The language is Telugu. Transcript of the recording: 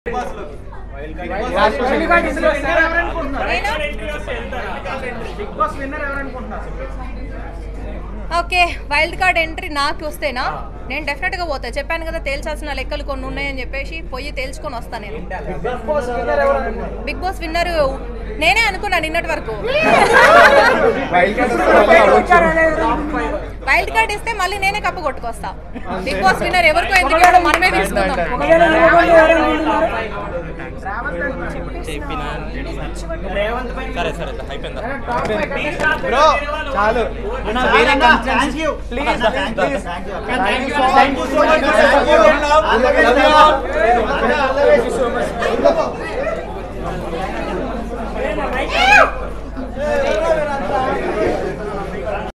ఓకే వైల్డ్ కార్డ్ ఎంట్రీ నాకు వస్తేనా నేను డెఫినెట్ గా పోతా చెప్పాను కదా తేల్చాల్సిన లెక్కలు కొన్ని ఉన్నాయని చెప్పేసి పోయి తేల్చుకొని వస్తాను నేను బిగ్ బాస్ విన్నర్ నేనే అనుకున్నా నిన్నటి వరకు వైల్డ్ కార్డ్ ఇస్తే మళ్ళీ నేనే కప్పు కొట్టుకొస్తా బిగ్ బాస్ విన్నర్ ఎవరికో ఎందుకు ఇవ్వడం మనమే తీసుకుందాం సరే సరే అయిపోయిందా బ్రో చాలు thank you please please thank you thank you so much Love you all.